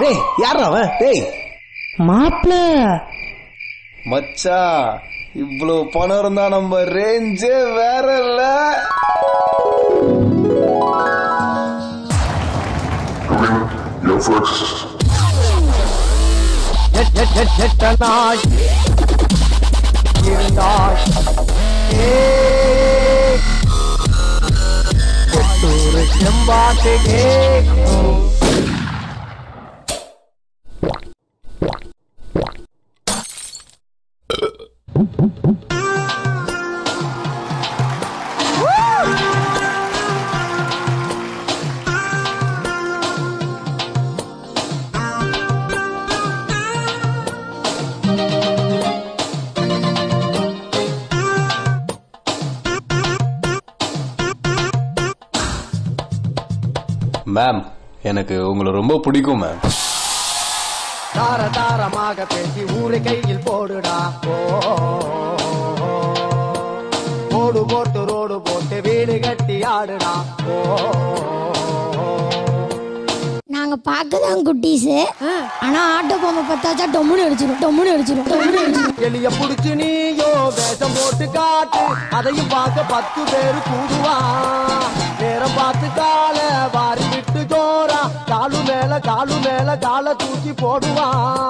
டேய் யாரா அவன் டேய் மாப்பிள்ள மச்சா இவ்வளவு பணம் இருந்தா நம்ம ரேஞ்சே வேற இல்ல எட்டனாய் இருந்தாய் எட்டூரு செம்பாட்டு கேக்கும் மேம் எனக்கு உங்களை ரொம்ப பிடிக்கும் மேம் தார தாரமாக பேசி ஊரை கையில் போடுடா ஓ ஓடு போட்டு ரோடு போட்டு வீடு கட்டி ஆடுடா ஓ நாங்க பார்க்கதான் குட்டீஸ் ஆனா ஆட்டோ பொம்மை பத்தாச்சா டொம்முன்னு அடிச்சிடும் டொம்முன்னு அடிச்சிடும் டொம்முன்னு அடிச்சிடும் எலிய புடிச்சு நீயோ வேஷம் போட்டு காட்டு அதையும் பார்க்க பத்து பேரு கூடுவா நேரம் பார்த்து கால வாரி விட்டு ஜோரா காலு மேல காலு மேல கால தூக்கி போடுவா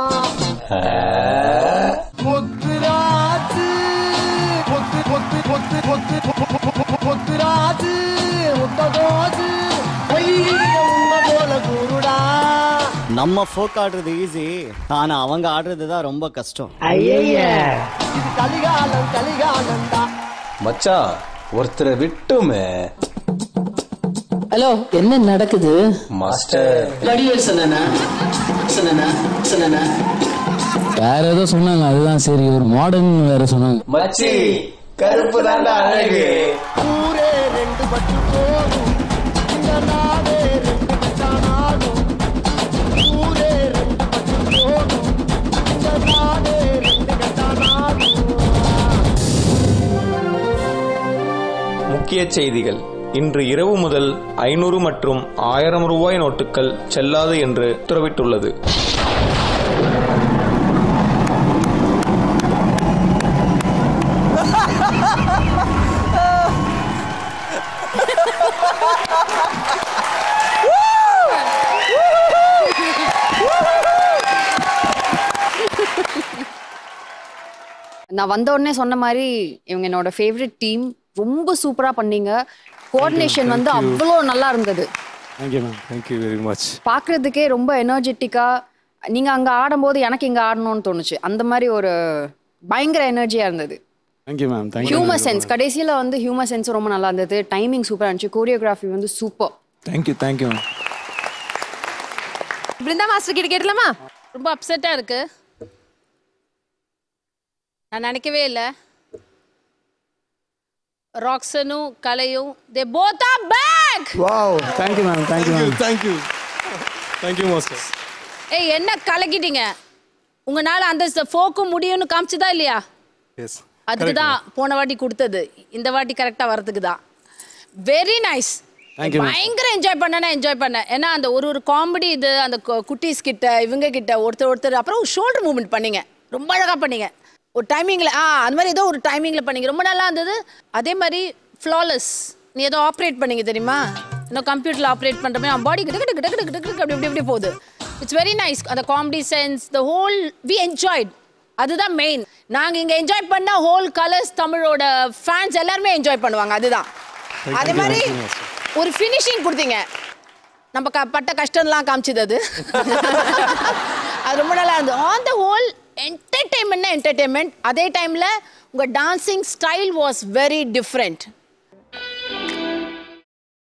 முத்துராஜு முத்து முத்து முத்து முத்து முத்துராஜு முத்ததோஜு உண்மை போல கூறுடா நம்ம ஃபோக் ஆடுறது ஈஸி ஆனா அவங்க ஆடுறது தான் ரொம்ப கஷ்டம் இது கலிகாலம் கலிகாலம்டா மச்சான் ஒருத்தரை விட்டுமே ஹலோ என்ன நடக்குது மாஸ்டர் வடிவேல் சொன்னா சொன்னா சொன்னா வேற ஏதோ சொன்னாங்க அதுதான் சரி ஒரு மாடர்ன் வேற சொன்னாங்க மச்சி கருப்பு தாண்டா அழகு ஊரே ரெண்டு பட்டு போகும் இந்த நாடே ரெண்டு பச்சானாகும் ஊரே ரெண்டு பட்டு போகும் இந்த நாடே ரெண்டு கட்டானாகும் முக்கிய செய்திகள் இன்று இரவு முதல் ஐநூறு மற்றும் ஆயிரம் ரூபாய் நோட்டுகள் செல்லாது என்று உத்தரவிட்டுள்ளது நான் வந்த உடனே சொன்ன மாதிரி இவங்க என்னோட ஃபேவரட் டீம் ரொம்ப சூப்பரா பண்ணீங்க கோஆர்டினேஷன் வந்து அவ்வளோ நல்லா இருந்தது thank you ma'am thank you very much பார்க்கறதுக்கே ரொம்ப எனர்ஜெட்டிக்கா நீங்க அங்க ஆடும்போது எனக்கு இங்க ஆடணும்னு தோணுச்சு அந்த மாதிரி ஒரு பயங்கர எனர்ஜியா இருந்தது thank you ma'am thank you humour sense கடைசியில வந்து ஹியூமர் சென்ஸ் ரொம்ப நல்லா இருந்தது டைமிங் சூப்பரா இருந்துச்சு கோரியோகிராஃபி வந்து super thank you thank you ma'am Brinda master கிட்ட கேட்டலாமா ரொம்ப அப்செட்டா இருக்கு நான் நினைக்கவே இல்லை ராக்ஸனும் கலையும் they both are back wow thank you ma'am thank you ma'am thank you thank you master ஏய் என்ன கலக்கிட்டீங்க உங்களால அந்த ஃபோக்கும் முடியும்னு காமிச்சுதா இல்லையா எஸ் அதுக்கு தான் போன வாட்டி கொடுத்தது இந்த வாட்டி கரெக்டாக வரதுக்கு தான் very nice Thank you, ma'am. பயங்கர என்ஜாய் பண்ணனா என்ஜாய் பண்ணேன் ஏன்னா அந்த ஒரு ஒரு காமெடி இது அந்த கு- குட்டீஸ் கிட்ட இவங்க கிட்ட ஒருத்தர் ஒருத்தர் அப்புறம் ஷோல்டர் மூவ்மெண்ட் பண்ணீங்க ரொம்ப அழகா பண்ணீங்க ஒரு டைமிங்கில் ஆ அந்த மாதிரி ஏதோ ஒரு டைமிங்கில் பண்ணீங்க ரொம்ப நல்லா இருந்தது அதே மாதிரி ஃப்ளாலெஸ் நீ ஏதோ ஆப்ரேட் பண்ணீங்க தெரியுமா இன்னும் கம்ப்யூட்டரில் ஆப்ரேட் பண்ணுற மாதிரி பாடி கிட்ட கிட்ட கிட்ட கிட்ட கிட்ட கிட்ட அப்படி இப்படி இப்படி போகுது இட்ஸ் வெரி நைஸ் அந்த comedy sense the whole we enjoyed அதுதான் மெயின் நாங்கள் இங்கே என்ஜாய் பண்ண ஹோல் கலர்ஸ் தமிழோட ஃபேன்ஸ் எல்லாருமே என்ஜாய் பண்ணுவாங்க அதுதான் அதே மாதிரி ஒரு ஃபினிஷிங் கொடுத்தீங்க நம்ம க பட்ட கஷ்டம்லாம் காமிச்சது அது அது ரொம்ப நல்லா இருந்தது ஆன் த ஹோல் என்டர்டெயின்மெண்ட்னா என்டர்டெயின்மெண்ட் அதே டைமில் உங்கள் dancing style was very different